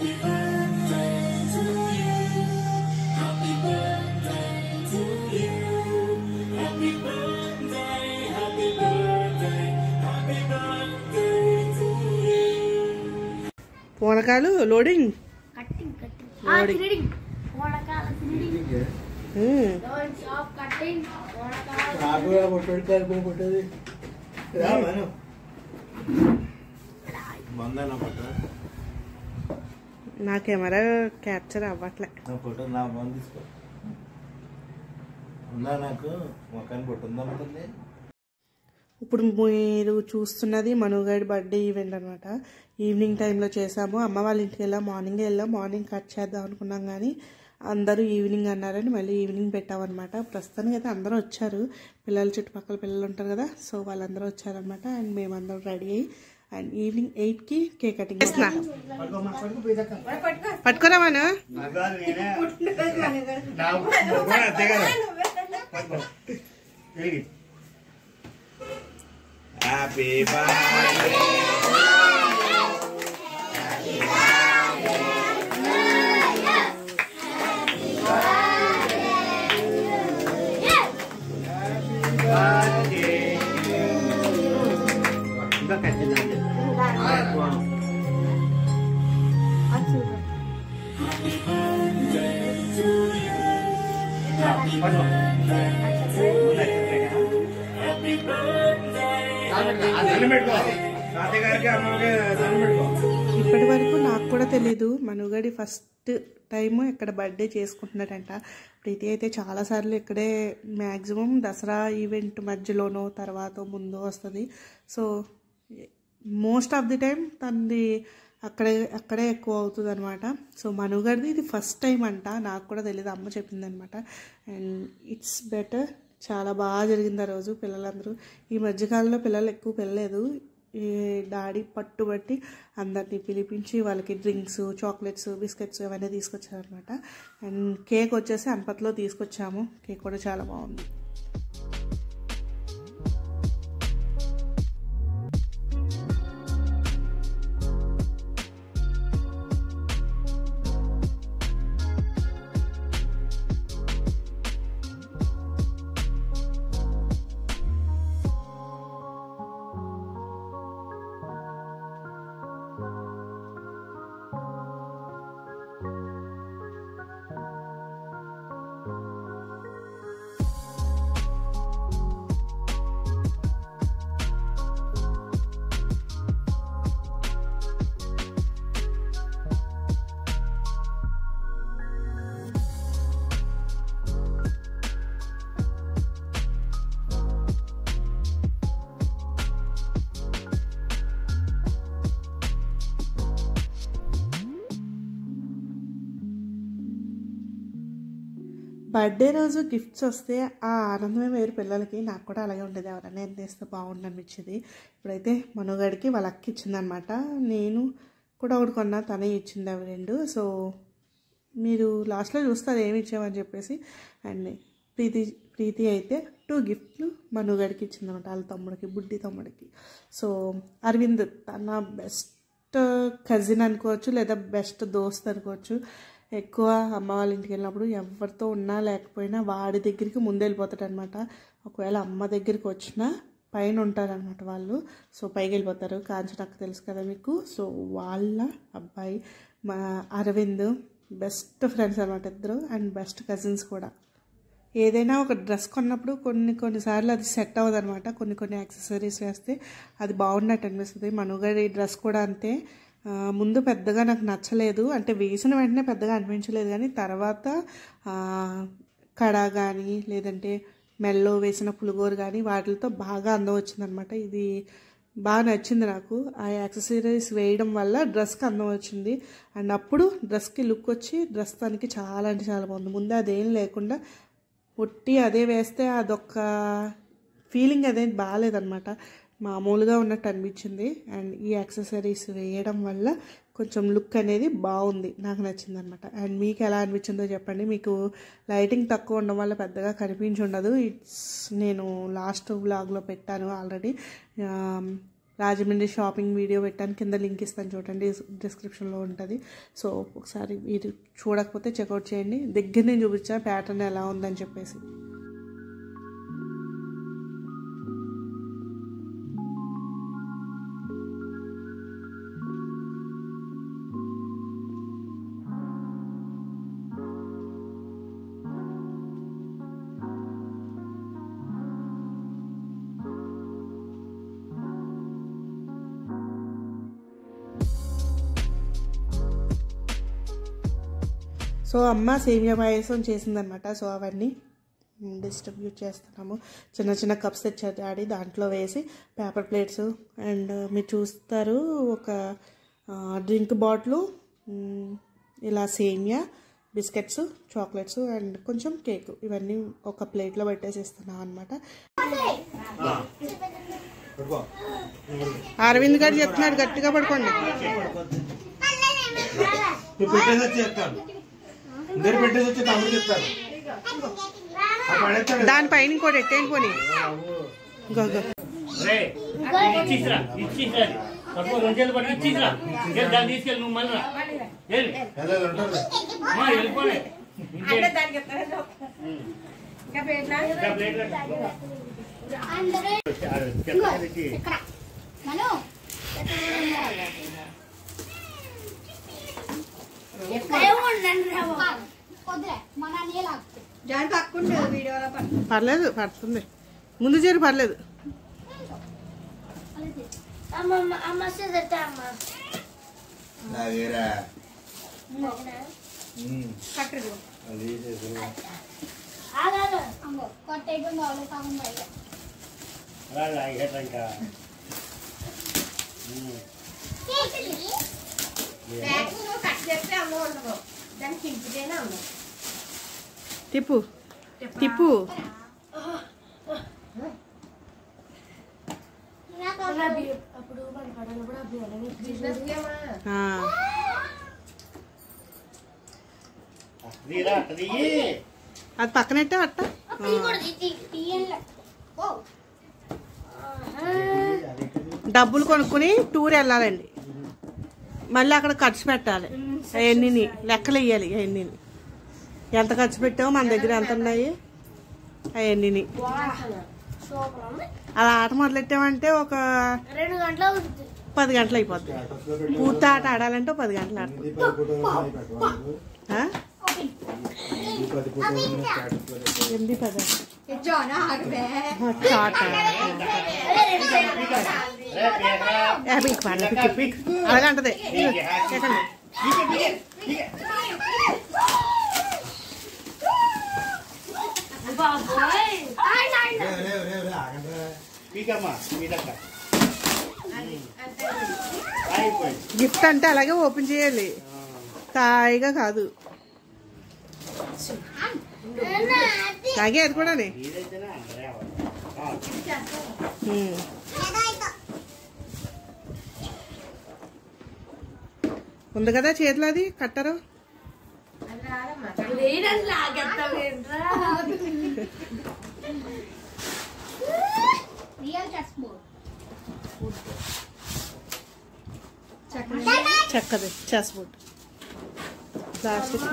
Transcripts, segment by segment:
పూనకాలు loading cutting cutting Loading. Threading పూనకాల threading మ్మ్. Don't shop cutting పూనకాల నాకు కూడా పొట్టోడు కలిపి పొట్టది రా మనం మందన పొట్ట నా కెమెరా క్యాప్చర్ అవ్వట్లే నా ఫోటో నా ఫోన్ తీసుకో ఉందా నాకు మొక్కని పొట్టు ఉందా ఉంటుంది ఇప్పుడు మీరు చూస్తున్నది మనుగడి బర్త్డే ఈవెంట్ అనమాట ఈవినింగ్ టైంలో చేసాము అమ్మ వాళ్ళ ఇంటికి వెళ్ళాం మార్నింగ్ వెళ్ళాం మార్నింగ్ కట్ చేద్దాం అనుకున్నాం కానీ అందరూ ఈవినింగ్ అన్నారని మళ్ళీ ఈవినింగ్ పెట్టామన్నమాట ప్రస్తుతానికి అయితే అందరూ వచ్చారు పిల్లలు చుట్టుపక్కల పిల్లలు ఉంటారు కదా సో వాళ్ళందరూ వచ్చారనమాట అండ్ మేమందరం రెడీ అయ్యి అండ్ ఈవినింగ్ ఎయిట్కి కేక్ కటింగ్ చేస్తున్నా పట్టుకోరామాను హ్యాపీ బర్త్డే ఇంకా కట్టిందండి ఇప్పటి వరకు నాకు కూడా తెలీదు మనుగడి ఫస్ట్ టైం ఇక్కడ బర్త్డే చేసుకుంటున్నాడంట ప్రీతి అయితే చాలాసార్లు ఇక్కడే మ్యాక్సిమం దసరా ఈవెంట్ మధ్యలోనో తర్వాత ముందు వస్తుంది so most of the time తనది అక్కడే అక్కడే ఎక్కువ అవుతుంది అనమాట సో మనుగడిది ఇది ఫస్ట్ టైం అంట నాకు కూడా తెలియదు అమ్మ చెప్పింది అనమాట అండ్ ఇట్స్ బెటర్ చాలా బాగా జరిగింది ఆ రోజు పిల్లలందరూ ఈ మధ్యకాలంలో పిల్లలు ఎక్కువ పెళ్ళలేదు ఈ డాడీ పట్టుబట్టి అందరినీ పిలిపించి వాళ్ళకి డ్రింక్స్ చాక్లెట్స్ బిస్కెట్స్ ఇవన్నీ తీసుకొచ్చారనమాట అండ్ కేక్ వచ్చేసి అనపత్లో తీసుకొచ్చాము కేక్ కూడా చాలా బాగుంది బర్త్డే రోజు గిఫ్ట్స్ వస్తే ఆ ఆనందమే వేరు పిల్లలకి నాకు కూడా అలాగే ఉండేది ఎవరైనా ఎంత ఇస్తే బాగుండు అనిపించేది ఇప్పుడైతే మనోగడికి వాళ్ళ అక్క ఇచ్చిందనమాట నేను కూడా ఒకటి కొన్నా తనే ఇచ్చింది అవి రెండు సో మీరు లాస్ట్లో చూస్తారు ఏమి ఇచ్చామని చెప్పేసి అండ్ ప్రీతి ప్రీతి అయితే టూ గిఫ్ట్లు మనుగడికి ఇచ్చిందనమాట వాళ్ళ తమ్ముడికి బుడ్డి తమ్ముడికి సో అరవింద్ తన బెస్ట్ కజిన్ అనుకోవచ్చు లేదా బెస్ట్ దోస్త్ అనుకోవచ్చు ఎక్కువ అమ్మ వాళ్ళ ఇంటికి వెళ్ళినప్పుడు ఎవరితో ఉన్నా లేకపోయినా వాడి దగ్గరికి ముందు వెళ్ళిపోతాడు అనమాట ఒకవేళ అమ్మ దగ్గరికి వచ్చినా పైన ఉంటారనమాట వాళ్ళు సో పైకి వెళ్ళిపోతారు కాంచనక్క తెలుసు కదా మీకు సో వాళ్ళ అబ్బాయి మా అరవింద్ బెస్ట్ ఫ్రెండ్స్ అనమాట ఇద్దరు అండ్ బెస్ట్ కజిన్స్ కూడా ఏదైనా ఒక డ్రెస్ కొన్నప్పుడు కొన్ని కొన్నిసార్లు అది సెట్ అవ్వదు అనమాట కొన్ని కొన్ని యాక్సెసరీస్ వేస్తే అది బాగున్నట్టు అనిపిస్తుంది మనుగడి డ్రెస్ కూడా అంతే ఆ, ముందు పెద్దగా నాకు నచ్చలేదు అంటే వేసిన వెంటనే పెద్దగా అనిపించలేదు కానీ తర్వాత ఆ, కడ కానీ లేదంటే మెల్లో వేసిన పులిగోరు కానీ వాటితో బాగా అందం వచ్చిందనమాట ఇది బాగా నచ్చింది నాకు ఆ యాక్సెసరీస్ వేయడం వల్ల డ్రెస్కి అందం వచ్చింది అండ్ అప్పుడు డ్రెస్కి లుక్ వచ్చి డ్రెస్ దానికి చాలా అంటే చాలా బాగుంది ముందు అదేం లేకుండా పొట్టి అదే వేస్తే అదొక ఫీలింగ్ అదేం బాగాలేదనమాట మామూలుగా ఉన్నట్టు అనిపించింది అండ్ ఈ యాక్సెసరీస్ వేయడం వల్ల కొంచెం లుక్ అనేది బాగుంది నాకు నచ్చింది అనమాట అండ్ మీకు ఎలా అనిపించిందో చెప్పండి మీకు లైటింగ్ తక్కువ ఉండడం వల్ల పెద్దగా కనిపించి ఉండదు ఇట్స్ నేను లాస్ట్ వ్లాగ్లో పెట్టాను ఆల్రెడీ రాజమండ్రి షాపింగ్ వీడియో పెట్టాను కింద లింక్ ఇస్తాను చూడండి డిస్క్రిప్షన్లో ఉంటుంది సో ఒకసారి మీరు చూడకపోతే చెక్అవుట్ చేయండి దగ్గర నేను చూపించాను ప్యాటర్న్ ఎలా ఉందని చెప్పేసి సో అమ్మ సేమియా పాయసం చేసిందనమాట సో అవన్నీ డిస్ట్రిబ్యూట్ చేస్తున్నాము చిన్న చిన్న కప్స్ తెచ్చారు డాడీ దాంట్లో వేసి పేపర్ ప్లేట్స్ అండ్ మీరు చూస్తారు ఒక డ్రింక్ బాటిల్ ఇలా సేమియా బిస్కెట్స్ చాక్లెట్స్ అండ్ కొంచెం కేక్ ఇవన్నీ ఒక ప్లేట్లో పెట్టేసి ఇస్తున్నాం అనమాట అరవింద్ గారు చెప్తున్నారు గట్టిగా పడుకోండి నువ్వు పెట్టేసి వచ్చి చెప్తాను ఇద్దరు పెట్టేసి వచ్చి తమ్ముడు చెప్తారు ఆ పడేస్తాడు దానిపైన ఇంకోటి ఎట్టేయండి పోనీ గో గో రే ఇచ్చిరా ఇచ్చిరా పట్టుకో రెండు చేతులు పట్టుకు ఇచ్చిరా ఇంకా దాన్ని తీసుకెళ్ళి నువ్వు మళ్ళీ రా. వెళ్ళు పిల్లలు ఉంటారు అమ్మా వెళ్ళిపోలే ఇంకే ఇంకా ప్లేట్ రా. ఆడు చెత్త తెచ్చి. మను ఎక్కడే ఉండండి రా బాబు. వద్దులే మన నీలా పర్లేదు పడుతుంది ముందు చేరు పర్లేదు అమ్మ అమ్మ అమ్మ సిద్ధత అమ్మ నాగేరా అది చేసారు ఆగారు అంగో కొట్టేయకుండా వాళ్ళు కాకుండా బయట రా, రా, ఇక ఇంకా తిప్పు తిప్పు అప్పుడు మన పడలు కూడా అభ్యాలని ఆ, తీరా అది అది పక్కనట్టే అట్ట డబ్బులు కొనుక్కుని టూర్ వెళ్ళాలండి మళ్ళీ అక్కడ ఖర్చు పెట్టాలి అవన్నీ లెక్కలు వేయాలి అవన్నీ ఎంత ఖర్చు పెట్టామో మన దగ్గర ఎంత ఉన్నాయి అవన్నీ సూపర్ ఉంది అలా ఆట మొదలెట్టామంటే ఒక రెండు గంటలు అవుతుంది పది గంటలు అయిపోద్ది పూర్తి ఆట ఆడాలంటే ఒక పది గంటలు ఆడతాం ఇది పది ఫోటోలు ఉన్నాయి పెట్టమన్నారు. ఆ? ఇది పది ఫోటోలు ఉన్నాయి స్టేటస్ లో పెట్టారు. ఎనిమిది పది చాట రే, పీకరా. ఏ, పీక్ పర్లే, పీక్, పీక్. అలాగే అంటది ఎక్కండి. బాబోయ్ రే, రే, రే, రే, ఆగండిరా. పీకమ్మా పీకక్క అయిపోయింది గిఫ్ట్ అంటే అలాగే ఓపెన్ చేయాలి తాయిగా కాదు తాగే అది కూడా ఇదైతేనే అందరే అవ్వాలి. ఆ, ఉంది కదా చేతిలో అది కట్టరు రియల్ చెస్ బోర్డ్ చెక్కది చెస్ బోర్డ్ ప్లాస్టిక్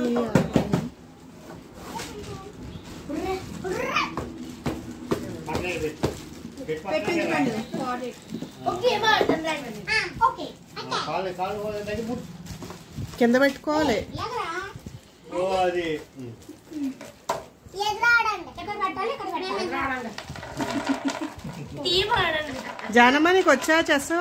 పక్కనే పెట్టు. పెట్టు పక్కనే రా. ఓకే మాట్లాడండి ఓకే ఆ, కాళ్ళు కాళ్ళు దగ్గర పుట్టు. కింద పెట్టుకోవాలి ఎలాగరా ఓ అది ఉమ్. ఎదురాడండి ఎక్కడ పెట్టాలి ఇక్కడ పెట్టాలి టీమ్ ఆడండి జానమ్మ నీకు వచ్చా చెస్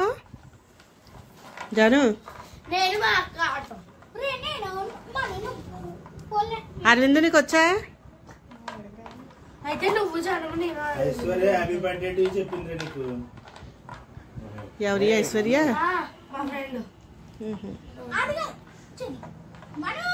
జాను నేను మా అక్క ఆడతాం రే నేను మా నేను పోలే అరవింద్ నీకు వచ్చా అయితే నువ్వు చదువు నేను ఐశ్వర్య హ్యాపీ బర్త్డే టు చెప్పింది నీకు ఎవరి ఐశ్వర్య ఆ, మా ఫ్రెండ్ ఉహు. అదిగా చూడు మను